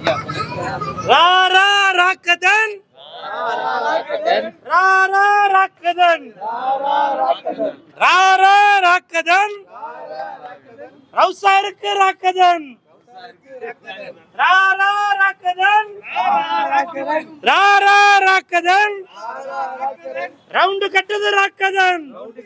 ராரா ராக்கதன் ராரா ராக்கதன் ராரா ராக்கதன் ரவுசா இருக்கு ராக்கதன் ராரா ராக்கதன் ராரா ராக்கதன் ரவுண்டு கட்டுது ராக்கதன்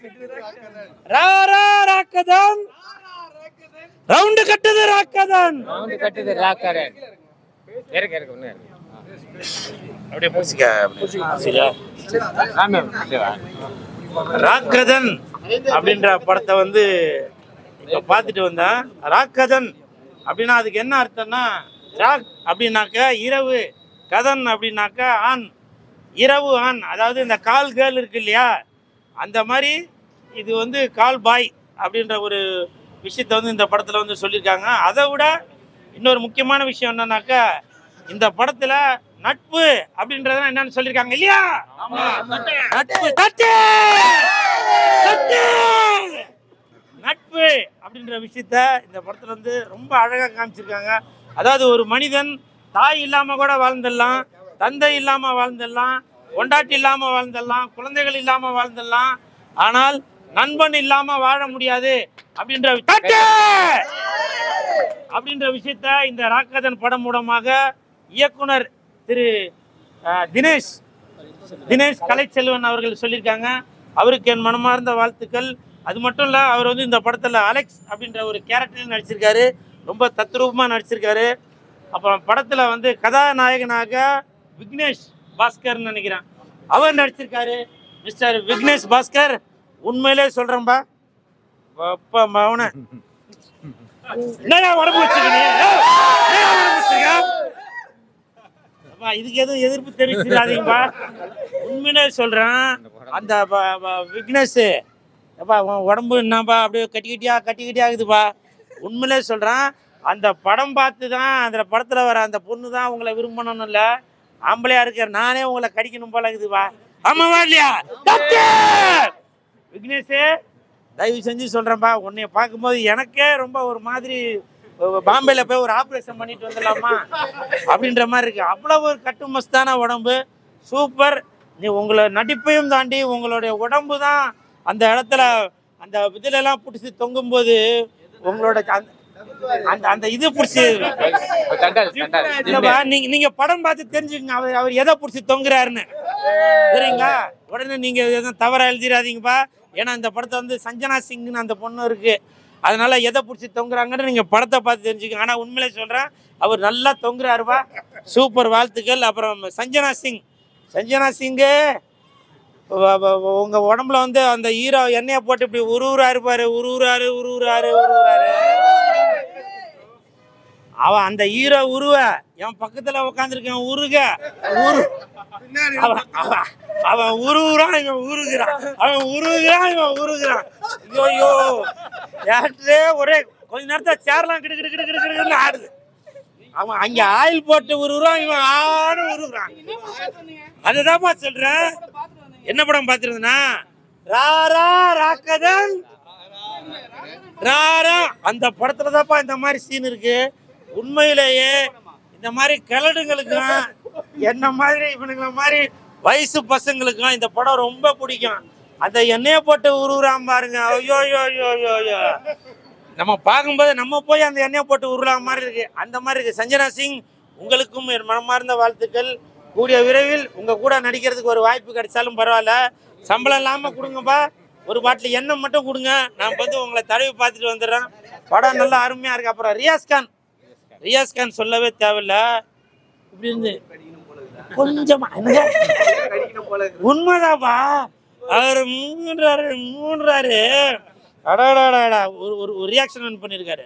ராரா ராக்கதன் ரவுண்டு கட்டுது ராக்கதன் ரவுண்டு கட்டுது ராக்காரு இருக்கு இருக்கு ஒண்ணு இருக்கு அப்படியே பூசிக்க சரியா ஆமா இல்லையா ராக்கதன் அப்படின்ற படத்தை வந்து இப்போ பார்த்துட்டு வந்தேன் ராக்கதன் அப்படின்னா அதுக்கு என்ன அர்த்தம்னா ராக் அப்படின்னாக்க இரவு கதன் அப்படின்னாக்க ஆண் இரவு ஆண் அதாவது இந்த கால் கேர்ள் இருக்கு இல்லையா அந்த மாதிரி இது வந்து கால் பாய் அப்படின்ற ஒரு விஷயத்த வந்து இந்த படத்தில் வந்து சொல்லியிருக்காங்க அதை விட இன்னொரு முக்கியமான விஷயம் என்னன்னாக்கா இந்த படத்தில் நட்பு அப்படின்றத என்னன்னு சொல்லியிருக்காங்க இல்லையா நட்பு தட்டு தட்டு நட்பு அப்படின்ற விஷயத்த இந்த படத்துல வந்து ரொம்ப அழகா காமிச்சிருக்காங்க அதாவது ஒரு மனிதன் தாய் இல்லாம கூட வாழ்ந்துடலாம் தந்தை இல்லாம வாழ்ந்துடலாம் கொண்டாட்டி இல்லாம வாழ்ந்துடலாம் குழந்தைகள் இல்லாம வாழ்ந்துடலாம் ஆனால் நண்பன் இல்லாம வாழ முடியாது அப்படின்ற தட்டு அப்படின்ற விஷயத்த இந்த ராக்கதன் படம் மூலமாக இயக்குனர் திரு அஹ், தினேஷ் தினேஷ் கலைச்செல்வன் அவர்கள் சொல்லியிருக்காங்க அவருக்கு என் மனமார்ந்த வாழ்த்துக்கள் அது மட்டும் இல்லை அவர் வந்து இந்த படத்தில் அலெக்ஸ் அப்படின்ற ஒரு கேரக்டரில் நடிச்சிருக்காரு ரொம்ப தத்ரூபமாக நடிச்சிருக்காரு அப்புறம் படத்தில் வந்து கதாநாயகனாக விக்னேஷ் பாஸ்கர்னு நினைக்கிறேன் அவர் நடிச்சிருக்காரு மிஸ்டர் விக்னேஷ் பாஸ்கர் உண்மையிலே சொல்கிறேன்பா அப்பா மவன என்னையா உடம்பு வச்சுக்கீங்க என்னையா உடம்பு வச்சுக்க அப்பா, இதுக்கு எதுவும் எதிர்ப்பு தெரிவிச்சிடாதீங்கப்பா உண்மையிலே சொல்றேன் அந்த ப- ப- விக்னேஷ் அப்பா உன் உடம்பு என்னப்பா அப்படியே கட்டி கட்டியா கட்டி கட்டியா இருக்குதுப்பா உண்மையிலே சொல்றேன் அந்த படம் பார்த்து தான் அந்த படத்துல வர அந்த பொண்ணு தான் உங்களை விரும்பணும்னு இல்லை ஆம்பளையா இருக்கிற நானே உங்களை கடிக்கணும் போல இருக்குதுப்பா ஆமாவா இல்லையா டாக்டர் விக்னேஷே தயவு செஞ்சு சொல்றேன்ப்பா உன்னைய பார்க்கும்போது எனக்கே ரொம்ப ஒரு மாதிரி அஹ், பாம்பேல போய் ஒரு ஆப்ரேஷன் பண்ணிட்டு வந்துடலாமா அப்படின்ற மாதிரி இருக்கு அவ்வளவு ஒரு கட்டுமஸ்தான உடம்பு சூப்பர் நீ உங்களை நடிப்பையும் தாண்டி உங்களுடைய உடம்பு தான் அந்த இடத்துல அந்த இதுல எல்லாம் பிடிச்சி தொங்கும்போது உங்களோட அந்த- அந்த அந்த இது பிடிச்சி தண்டால் தண்டால் இல்லப்பா நீங்க நீங்க படம் பார்த்து தெரிஞ்சுக்கங்க அவர் அவர் எதை பிடிச்சி தொங்குறாருன்னு சரிங்களா உடனே நீங்க எதுவும் தவறா எழுதிடாதீங்கப்பா ஏன்னா இந்த படத்தை வந்து சஞ்சனா சிங்னு அந்த பொண்ணு இருக்கு அதனால எதை பிடிச்சி தொங்குறாங்கன்னு நீங்க படத்தை பார்த்து தெரிஞ்சுக்கங்க ஆனா உண்மையிலே சொல்றேன் அவர் நல்லா தொங்குறாருப்பா சூப்பர் வாழ்த்துக்கள் அப்புறம் சஞ்சனா சிங் சஞ்சனா சிங்கு வ- வ- வ- உங்க உடம்புல வந்து அந்த ஈரோ எண்ணெயை போட்டு இப்படி உருவுறாரு பாரு உருவுறாரு உருவுறாரு உருவுறாரு அவன் அந்த ஈரோ உருவ என் பக்கத்துல உட்காந்துருக்கேன் உருக உரு அவன் அவன் அவன் உருவுறான் இவன் உருகுறான் அவன் உருகுறான் இவன் உருகுறான் ஐயோ ஏற்றே ஒரே கொஞ்ச நேரத்துல சேர்லாம் கிடு கிடு கிடு கிடு கிடுன்னு ஆடுது அவன் அங்க ஆயில் போட்டு உருகுறான் இவன் ஆடு உருகுறான் அதுதான்ப்பா சொல்றேன் என்ன படம் பார்த்துருந்தனா ராரா ராக்கதன் ராரா அந்த படத்துல தான்ப்பா இந்த மாதிரி சீன் இருக்கு உண்மையிலேயே இந்த மாதிரி கிழடுங்களுக்கும் என்ன மாதிரி இவனுங்களை மாதிரி வயசு பசங்களுக்கும் இந்த படம் ரொம்ப பிடிக்கும் அந்த எண்ணெயை போட்டு உருவுறான் பாருங்க ஐயோ ஐயோ ஐயோ ஐயோ ஐயோ நம்ம பார்க்கும்போது நம்ம போய் அந்த எண்ணெயை போட்டு உருளாம மாதிரி இருக்கு அந்த மாதிரி இருக்கு சஞ்சனா சிங் உங்களுக்கும் என் மனமார்ந்த வாழ்த்துக்கள் கூடிய விரைவில் உங்க கூட நடிக்கிறதுக்கு ஒரு வாய்ப்பு கிடைச்சாலும் பரவாயில்ல சம்பளம் இல்லாம கொடுங்கப்பா ஒரு பாட்டில் எண்ணெய் மட்டும் கொடுங்க நான் வந்து உங்களை தடவி பார்த்துட்டு வந்துடுறேன் படம் நல்லா அருமையா இருக்கு அப்புறம் ரியாஸ் கான் ரியாஸ் கான் சொல்லவே தேவையில்ல இப்படி இருந்து கொஞ்சமா என்னங்க? உண்மைதாப்பா அவர் மூன்றாரு மூன்றாரு அடாடாடாடா ஒரு ஒரு ஒரு ரியாக்ஷன் பண்ணியிருக்காரு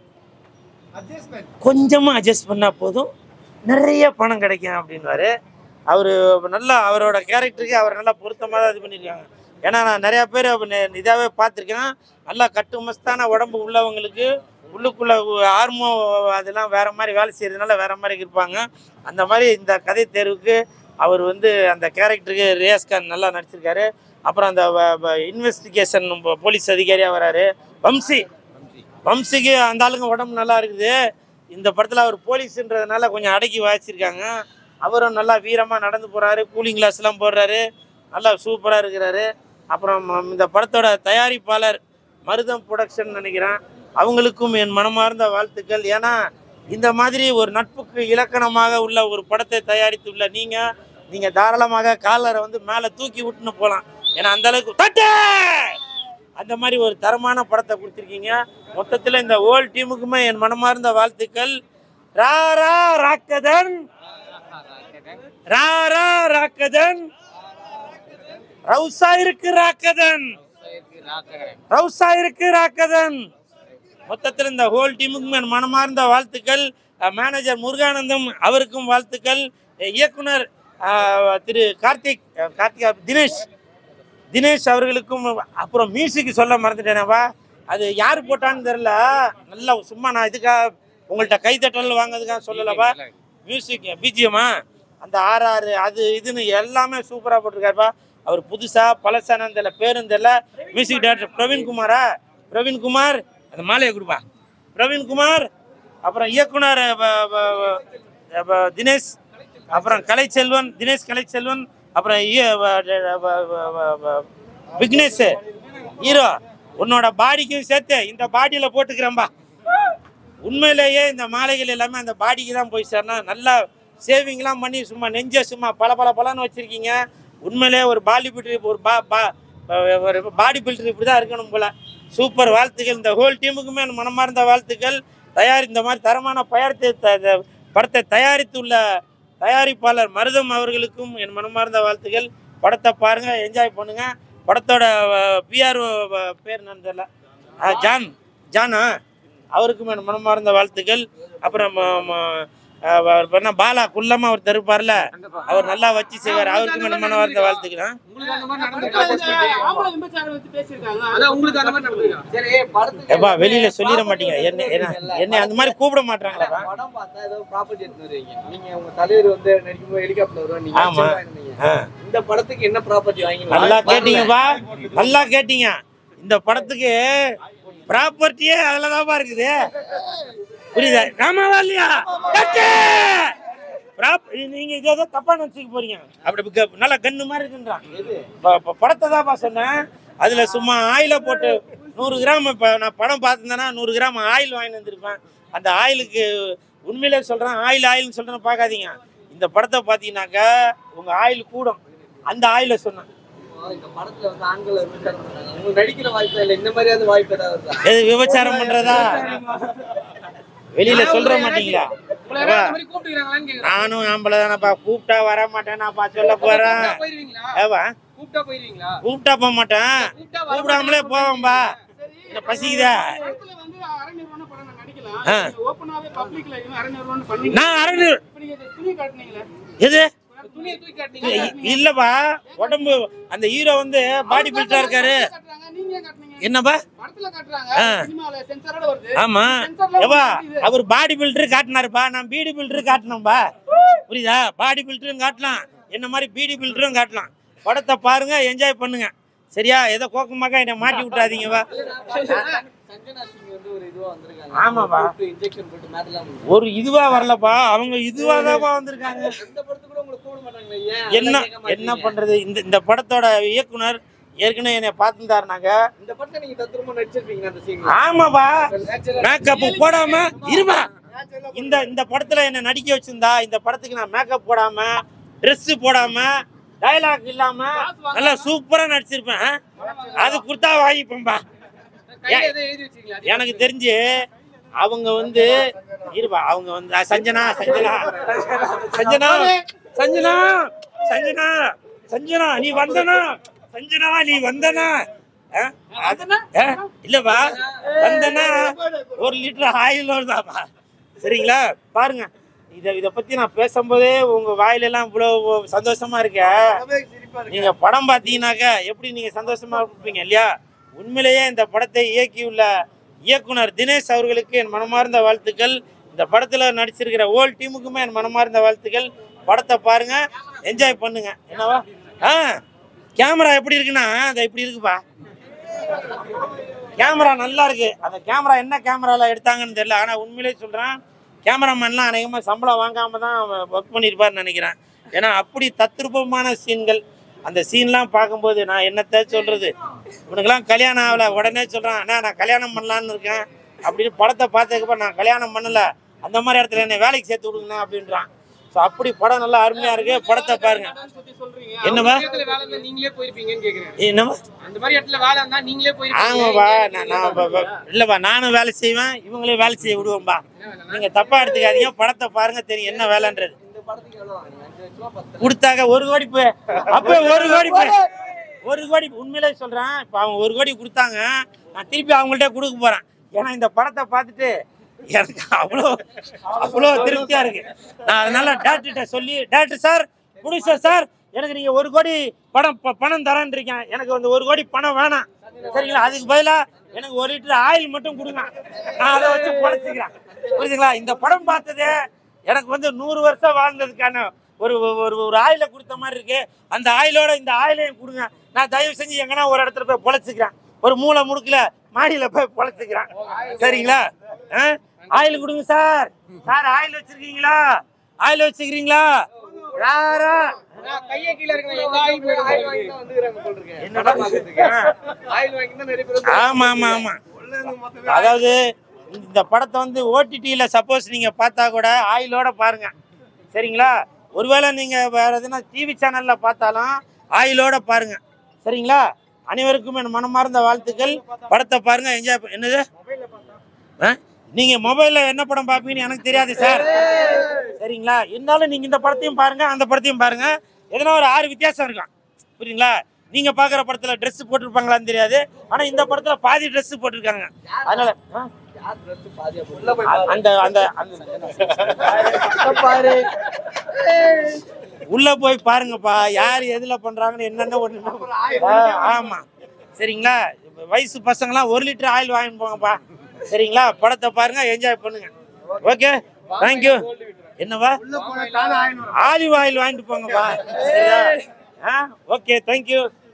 கொஞ்சமா அட்ஜஸ்ட் பண்ணா போதும் நிறைய பணம் கிடைக்கும் அப்படின்வாரு அவர் நல்லா அவரோட கேரக்டருக்கு அவர் நல்லா பொருத்தமாக தான் இது பண்ணியிருக்காங்க ஏன்னா நான் நிறையா பேர் இதாகவே பார்த்துருக்கேன் நல்லா கட்டுமஸ்தான உடம்பு உள்ளவங்களுக்கு உள்ளுக்குள்ள ஆர்மோ அதெல்லாம் வேற மாதிரி வேலை செய்யறதுனால வேற மாதிரி இருப்பாங்க அந்த மாதிரி இந்த கதை தேர்வுக்கு அவர் வந்து அந்த கேரக்டருக்கு ரியாஸ் கான் நல்லா நடிச்சிருக்காரு அப்புறம் அந்த இன்வெஸ்டிகேஷன் போலீஸ் அதிகாரியாக வராரு வம்சி வம்சிக்கு அந்த ஆளுங்க உடம்பு நல்லா இருக்குது இந்த படத்தில் அவர் போலீஸுன்றதுனால கொஞ்சம் அடக்கி வாசிச்சிருக்காங்க அவரும் நல்லா வீரமாக நடந்து போகிறாரு கூலிங் கிளாஸ்லாம் போடுறாரு நல்லா சூப்பராக இருக்கிறாரு அப்புறம் ம- இந்த படத்தோட தயாரிப்பாளர் மருதம் ப்ரொடக்ஷன் நினைக்கிறேன் அவங்களுக்கும் என் மனமார்ந்த வாழ்த்துக்கள் ஏன்னா இந்த மாதிரி ஒரு நட்புக்கு இலக்கணமாக உள்ள ஒரு படத்தை தயாரித்துள்ள நீங்கள் நீங்கள் தாராளமாக காலரை வந்து மேலே தூக்கி விட்டுன்னு போகலாம் ஏன்னா அந்த அளவுக்கு தட்டு அந்த மாதிரி ஒரு தரமான படத்தை கொடுத்துருக்கீங்க மொத்தத்தில் இந்த ஹோல் டீமுக்குமே என் மனமார்ந்த வாழ்த்துக்கள் ரா ரா ராக்கதன் ரா ரா ராக்கதன் ரவுசா இருக்கு ராக்கதன் ரவுசா இருக்கு ராக்கதன் மொத்தத்தில் இந்த ஹோல் டீமுக்கும் என் மனமார்ந்த வாழ்த்துக்கள் அஹ் மேனேஜர் முருகானந்தம் அவருக்கும் வாழ்த்துக்கள் அஹ் இயக்குனர் அஹ், திரு கார்த்திக் அஹ், கார்த்திகா தினேஷ் தினேஷ் அவர்களுக்கும் அப்புறம் மியூசிக் சொல்ல மறந்துட்டேனேவா அது யார் போட்டான்னு தெரில நல்லா சும்மா நான் இதுக்காக உங்கள்கிட்ட கைத்தட்டல் வாங்குறதுக்காக சொல்லலப்பா மியூசிக் பிஜிஎம்மா அந்த ஆர்ஆர் அது இதுன்னு எல்லாமே சூப்பராக போட்டிருக்காருப்பா அவர் புதுசாக பழசானு தெரியல பேரும் தெரியல மியூசிக் டைரக்டர் பிரவீன்குமாரா பிரவீன்குமார் அந்த மாலையை கொடுப்பா பிரவீன்குமார் அப்புறம் இயக்குனர் வ- வ- வ- வ- தினேஷ் அப்புறம் கலைச்செல்வன் தினேஷ் கலைச்செல்வன் அப்புறம் இய- வ- வ- வ- வ- வ- விக்னேஷ் ஹீரோ உன்னோட பாடிக்கும் சேர்த்து இந்த பாடியில் போட்டுக்கிறேன்பா உண்மையிலேயே இந்த மாலைகள் எல்லாமே அந்த பாடிக்கு தான் போய் சேரணும் நல்லா சேவிங்லாம் பண்ணி சும்மா நெஞ்ச சும்மா பல பல பலன்னு வச்சுருக்கீங்க உண்மையிலே ஒரு பாடி பில்டர் ஒரு பா பா ஒரு பாடி பில்டர் இப்படி தான் இருக்கணும் போல சூப்பர் வாழ்த்துக்கள் இந்த ஹோல் டீமுக்குமே என் மனமார்ந்த வாழ்த்துக்கள் தயார் இந்த மாதிரி தரமான பயத்தை த- த- படத்தை தயாரித்துள்ள தயாரிப்பாளர் மருதம் அவர்களுக்கும் என் மனமார்ந்த வாழ்த்துக்கள் படத்தை பாருங்க என்ஜாய் பண்ணுங்க படத்தோட பிஆர் பேர் என்னன்னு தெரியல ஆ, ஜான் ஜானா அவருக்கும் என் மனமார்ந்த வாழ்த்துக்கள் அப்புறம் ம- ம- அவர் பண்ண பாலா குள்ளமா அவர் தருப்பார்ல அவர் நல்லா வச்சு செய்வார் அவருக்கும் என் மனமார்ந்த வாழ்த்துக்கள் ஆ? உங்களுக்கு அந்த மாதிரி நடந்திருக்கா first meeting? ஆம்பளை விபச்சாரம் வச்சு பேசியிருக்காங்க அதான் உங்களுக்கு அந்த மாதிரி நடந்திருக்கா சரி படத்துக்கு ஏப்பா வெளியில சொல்லிட மாட்டீங்க என்ன என்ன என்ன அந்த மாதிரி கூப்பிட மாட்டாங்களாப்பா படம் பார்த்தா ஏதோ ப்ராப்பர்ட்டி எடுத்து வருவீங்க நீங்க உங்க தலைவர் வந்து நடிக்கும்போது ஹெலிகாப்டர் வருவா நீங்க ஆமா. ஆச்சரியமா இருந்தீங்க. ஆ. இந்த படத்துக்கு என்ன ப்ராப்பர்ட்டி வாங்கி நல்லா கேட்டீங்கப்பா நல்லா கேட்டீங்க இந்த படத்துக்கு ப்ராப்பர்ட்டியே அதுலதான்ப்பா இருக்குது புரியுதா ஆமாவா இல்லையா கட்டு! prop- நீங்க இதை ஏதோ தப்பா நினைச்சுக்க போறீங்க அப்படி க- நல்லா கண்ணு மாதிரி இருக்குன்றான் ப- ப- படத்தை தான்ப்பா சொன்னேன் அதுல சும்மா ஆயில போட்டு நூறு கிராம் இப்ப நான் படம் பார்த்துருந்தேன்னா நூறு கிராம் ஆயில் வாங்கிட்டு வந்திருப்பேன் அந்த ஆயிலுக்கு உண்மையிலே சொல்றேன் ஆயில் ஆயில்னு சொல்றேன்னு பார்க்காதீங்க இந்த படத்தை பார்த்தீங்கன்னாக்கா உங்க ஆயில் கூடும் அந்த ஆயில சொன்னேன் இந்த படத்துல வந்து ஆண்கள் விபச்சாரம் பண்றாங்க உங்களுக்கு நடிக்கிற வாய்ப்பு இல்ல இந்த மாதிரியாவது வாய்ப்பு ஏதாவது இருக்கா? எது விபச்சாரம் பண்றதா வெளியில சொல்ற மாட்டீங்களா உங்களை யாராவது அந்த மாதிரி கூப்பிட்டுக்கிறாங்களான்னு கேக்குறேன். நானும் ஆம்பளை தானப்பா கூப்பிட்டா வர மாட்டேனாப்பா சொல்ல போறேன் கூப்பிட்டா போயிருவீங்களா? ஏவா கூப்பிட்டா போயிருவீங்களா? கூப்பிட்டா போக மாட்டேன் கூப்பிட்டா வர கூப்பிடாமலே போவேன்பா என்ன பசிக்குதா படத்துல வந்து அரை நிறுவன படம் நான் நடிக்கலாம் ஆ. நீங்க ஓப்பனாவே பப்ளிக்ல இருந்து அரை நிறுவனம் பண்ணி நான் அரணு இப்ப நீங்க இந்த துணி காட்டுனீங்களே எது துணியை தூக்கி காட்டுனீங்க. இ- இல்லப்பா உடம்பு அந்த ஹீரோ வந்து பாடி பில்டரா இருக்காரு காட்டுறாங்க நீங்க ஏன் காட்டுனீங்க என்னப்பா படத்துல காட்டுறாங்க ஆ. சினிமால சென்சாரோட வருது ஆமா சென்சார்ல ஏவா வருது. அவர் பாடி பில்டர் காட்டினாருப்பா நான் பீடி பில்டர் காட்டினோம்பா புரியுதா பாடி பில்டரும் காட்டலாம் என்ன மாதிரி பீடி பில்டரும் காட்டலாம் படத்தை பாருங்க என்ஜாய் பண்ணுங்க சரியா ஏதோ கோக்கமாக்கா என்னை மாட்டி விட்டாதீங்கப்பா சஞ்சனா சிங் வந்து ஒரு இதுவா வந்திருக்காங்க ஆமாப்பா. இன்ஜெக்ஷன் போட்டு மேட்டலாம் ஒரு இதுவா வரலப்பா அவங்க இதுவா வந்திருக்காங்க இந்த படத்துக்கு கூட உங்களை கூப்பிட மாட்டாங்களே ஏன் என்ன அதெல்லாம் கேட்க என்ன மாட்டீங்க? பண்றது இந்த இந்த படத்தோட இயக்குனர் ஏற்கனவே என்னை பார்த்துருந்தாருனாங்க இந்த படத்தை நீங்க தத்ரூபமா நடிச்சிருப்பீங்க அந்த சீன் ஆமாப்பா மேக்கப் போடாம இருமா இந்த இந்த படத்துல என்ன நடிக்க வச்சிருந்தா இந்த படத்துக்கு நான் மேக்கப் போடாம Dress போடாம டயலாக் இல்லாம நல்லா சூப்பரா நடிச்சிருப்பேன் அது கொடுத்தா வாங்கிப்பேன்பா கையில ஏதோ எழுதி வச்சிருக்கீங்களா? அது எனக்கு தெரிஞ்சு அவங்க வந்து இருப்பா அவங்க வந்து அஹ், சஞ்சனா சஞ்சனா சஞ்சனா சஞ்சனா சஞ்சனா சஞ்சனா நீ வந்தனா சஞ்சனா நீ வந்தனா அஹ்? அது- அஹ்? இல்லப்பா வந்தனா ஒரு லிட்டர் ஆயில் வருதாப்பா சரிங்களா பாருங்க இதை இதை பத்தி நான் பேசும்போதே உங்க வாயிலெல்லாம் இவ்வளோ சந்தோஷமா இருக்க நீங்க படம் பார்த்தீங்கன்னாக்கா எப்படி நீங்க சந்தோஷமா இருப்பீங்க இல்லையா உண்மையிலேயே இந்த படத்தை இயக்கியுள்ள இயக்குனர் தினேஷ் அவர்களுக்கு என் மனமார்ந்த வாழ்த்துக்கள் இந்த படத்துல நடிச்சிருக்கிற ஓல் டீமுக்குமே என் மனமார்ந்த வாழ்த்துக்கள் படத்தை பாருங்க என்ஜாய் பண்ணுங்க என்னவா ஆ கேமரா எப்படி இருக்குன்னா அது இப்படி இருக்குப்பா கேமரா நல்லா இருக்கு அந்த கேமரா என்ன கேமரால எடுத்தாங்கன்னு தெரியல ஆனா உண்மையிலேயே சொல்றேன் கேமராமேன்லாம் அநேகமாக சம்பளம் வாங்காம தான் ஒர்க் பண்ணியிருப்பாருன்னு நினைக்கிறேன் ஏன்னா அப்படி தத்ரூபமான சீன்கள் அந்த சீன்லாம் பார்க்கும்போது நான் என்னத்த சொல்கிறது இவனுக்கெல்லாம் கல்யாணம் ஆகலை உடனே சொல்கிறான் அண்ணா நான் கல்யாணம் பண்ணலான்னு இருக்கேன் அப்படின்னு படத்தை பார்த்ததுக்கப்புறம் நான் கல்யாணம் பண்ணலை அந்த மாதிரி இடத்துல என்னை வேலைக்கு சேர்த்து விடுங்கண்ணா அப்படின்றான் ஸோ அப்படி படம் நல்லா அருமையாக இருக்கு படத்தை பாருங்க சுத்தி சொல்றீங்க என்னவா அந்த இடத்துல வேலை இருந்தா நீங்களே போயிருப்பீங்கன்னு கேக்குறேன் என்னவா அந்த மாதிரி இடத்துல வேலை இருந்தா நீங்களே ஆமாப்பா போயிருப்பீங்க நான் நான் ப- ப- இல்லைப்பா நானும் வேலை செய்வேன் இவங்களையும் வேலை செய்ய விடுவோம்பா நீங்கள் தப்பாக எடுத்துக்காதீங்க படத்தை பாருங்க தெரியும் என்ன வேலைன்றது இந்த படத்துக்கு எவ்வளவு வாங்குனீங்க அஞ்சு லட்சமா பத்து கொடுத்தாங்க ஒரு கோடி போ அப்போ ஒரு கோடி போ ஒரு கோடி உண்மையிலே சொல்கிறேன் இப்போ அவங்க ஒரு கோடி கொடுத்தாங்க நான் திருப்பி அவங்கள்ட்ட கொடுக்க போகிறேன் ஏன்னா இந்த படத்தை பார்த்துட்டு எனக்கு அவ்வளோ அவ்வளோ திருப்தியாக இருக்கு நான் அதனால டேரக்டர்கிட்ட சொல்லி டேரக்டர் சார் ப்ரொடியூசர் சார் எனக்கு நீங்கள் ஒரு கோடி படம் ப- பணம் தரேன் இருக்கேன் எனக்கு அந்த ஒரு கோடி பணம் வேணாம் சரிங்களா அதுக்கு பதிலாக எனக்கு ஒரு லிட்டர் ஆயில் மட்டும் கொடுங்க நான் அதை வச்சு பொழைச்சிக்கிறேன் புரியுதுங்களா இந்த படம் பார்த்ததே எனக்கு வந்து நூறு வருஷம் வாழ்ந்ததுக்கான ஒரு ஒரு ஒரு ஆயிலை கொடுத்த மாதிரி இருக்கு அந்த ஆயிலோட இந்த ஆயிலையும் கொடுங்க நான் தயவு செஞ்சு எங்கன்னா ஒரு இடத்துல போய் பொழைச்சிக்கிறேன் ஒரு மூளை முடுக்கல மாடியில போய் பொழைச்சிக்கிறேன் சரிங்களா ஆ? ஆயில் கொடுங்க சார் சார் ஆயில் வச்சிருக்கீங்களா ஆயில் வச்சுக்கிறீங்களா யாரா கையே கீழே இருக்கிற எல்லா ஆயும் போயிடும் ஆயில் வாங்கி தான் வந்துக்கிறாங்க போல இருக்கு. என்ன படம் பார்க்கறதுக்கு. ஆ. ஆயில் வாங்கி தான் நிறைய பேர் வந்து- ஆமா ஆமா ஆமா அதாவது இந்த படத்தை வந்து ஓடிடியில சப்போஸ் நீங்க பார்த்தா கூட ஆயிலோட பாருங்க சரிங்களா ஒருவேளை நீங்க வேற எதுனா டிவி சேனல்ல பார்த்தாலும் ஆயிலோட பாருங்க சரிங்களா அனைவருக்கும் என் மனமார்ந்த வாழ்த்துக்கள் படத்தை பாருங்க என்ஜாய் என்னது ஆ? நீங்க மொபைல்ல என்ன படம் பார்ப்பீங்கன்னு எனக்கு தெரியாது சார் சரிங்களா இருந்தாலும் நீங்க இந்த படத்தையும் பாருங்க அந்த படத்தையும் பாருங்க எதனா ஒரு ஆறு வித்தியாசம் இருக்கும் புரியுங்களா நீங்க பாக்குற படத்துல Dress போட்டிருப்பாங்களான்னு தெரியாது ஆனா இந்த படத்துல பாதி Dress போட்டிருக்காங்க அதனால ஆ? யார் dress பாதியா போகுது? உள்ள போய் பாரு. அந்த அந்த அந்த உள்ள பாரு. உள்ள போய் பாருங்கப்பா யார் எதுல பண்றாங்கன்னு என்னென்ன ஒண்ணு ஆ, ஆமா சரிங்களா இப்ப வயசு பசங்களாம் ஒரு லிட்டர் ஆயில் வாங்கிட்டு போங்கப்பா சரிங்களா படத்தை பாருங்க என்ஜாய் பண்ணுங்க ஓகே தேங்க்யூ என்னவா ஆலிவ் ஆயில் வாங்கிட்டு போங்கப்பா சரியா ஆ ஓகே தேங்க்யூ